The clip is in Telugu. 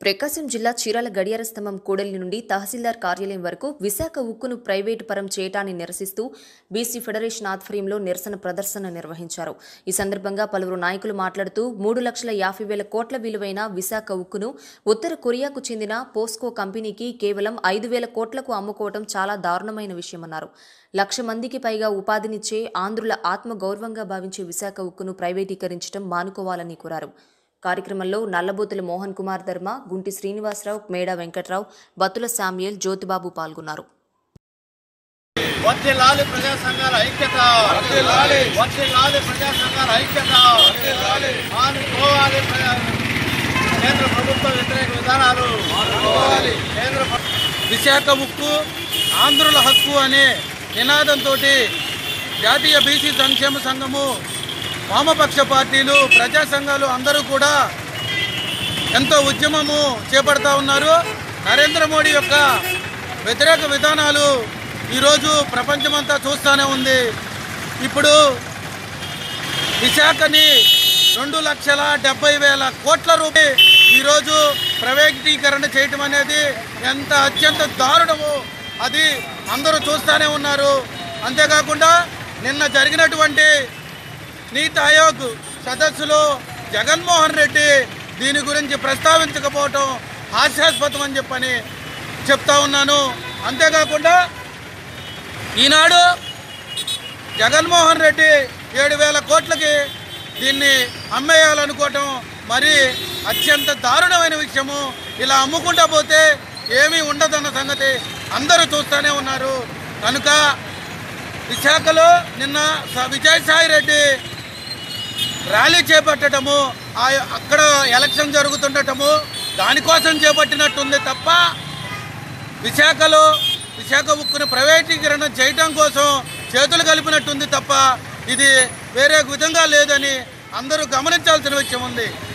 ప్రకాశం జిల్లా చీరాల గడియార స్తంభం కూడలి నుండి తహసీల్దార్ కార్యాలయం వరకు విశాఖ ఉక్కును ప్రైవేటు పరం చేయటాన్ని నిరసిస్తూ బీసీ ఫెడరేషన్ ఆధ్వర్యంలో నిరసన ప్రదర్శన నిర్వహించారు ఈ సందర్భంగా పలువురు నాయకులు మాట్లాడుతూ మూడు లక్షల యాభై వేల కోట్ల విలువైన విశాఖ ఉక్కును ఉత్తర కొరియాకు చెందిన పోస్కో కంపెనీకి కేవలం ఐదు వేల కోట్లకు అమ్ముకోవడం చాలా దారుణమైన విషయమన్నారు లక్ష మందికి పైగా ఉపాధినిచ్చే ఆంధ్రుల ఆత్మగౌరవంగా భావించే విశాఖ ఉక్కును ప్రైవేటీకరించడం మానుకోవాలని కోరారు కార్యక్రమంలో నల్లబోతుల మోహన్ కుమార్ ధర్మ గుంటి శ్రీనివాసరావు మేడా వెంకట్రావు బత్తుల శామ్యుయల్ జ్యోతిబాబు పాల్గొన్నారు వర్ధిల్లాలి ప్రజా సంఘాల ఐక్యత వర్ధిల్లాలి ప్రజా సంఘాల ఐక్యత మానుకోవాలి ప్రజా కేంద్ర ప్రభుత్వ వ్యతిరేక విధానాలు కేంద్ర ప్ర- విశాఖ ఉక్కు ఆంధ్రుల హక్కు అనే నినాదంతో జాతీయ బీసీ సంక్షేమ సంఘము వామపక్ష పార్టీలు ప్రజా సంఘాలు అందరూ కూడా ఎంతో ఉద్యమము చేపడతా ఉన్నారు నరేంద్ర మోడీ యొక్క వ్యతిరేక విధానాలు ఈరోజు ప్రపంచమంతా చూస్తూనే ఉంది ఇప్పుడు విశాఖని రెండు లక్షల డెబ్బై వేల కోట్ల రూపాయలు ఈరోజు ప్రైవేటీకరణ చేయటం అనేది ఎంత అత్యంత దారుణము అది అందరూ చూస్తూనే ఉన్నారు అంతేకాకుండా నిన్న జరిగినటువంటి నీతి ఆయోగ్ సదస్సులో జగన్మోహన్ రెడ్డి దీని గురించి ప్రస్తావించకపోవటం హాస్యాస్పదం అని చెప్పని చెప్తా ఉన్నాను అంతేకాకుండా ఈనాడు జగన్మోహన్ రెడ్డి ఏడు వేల కోట్లకి దీన్ని అమ్మేయాలనుకోవటం మరి అత్యంత దారుణమైన విషయము ఇలా అమ్ముకుంటా పోతే ఏమీ ఉండదన్న సంగతి అందరూ చూస్తూనే ఉన్నారు కనుక విశాఖలో నిన్న స- విజయసాయి రెడ్డి ర్యాలీ చేపట్టడము ఆ అక్కడ ఎలక్షన్ జరుగుతుండటము దానికోసం చేపట్టినట్టుంది తప్ప విశాఖలో విశాఖ ఉక్కును ప్రైవేటీకరణ చేయటం కోసం చేతులు కలిపినట్టుంది తప్ప ఇది వేరే విధంగా లేదని అందరూ గమనించాల్సిన విషయం ఉంది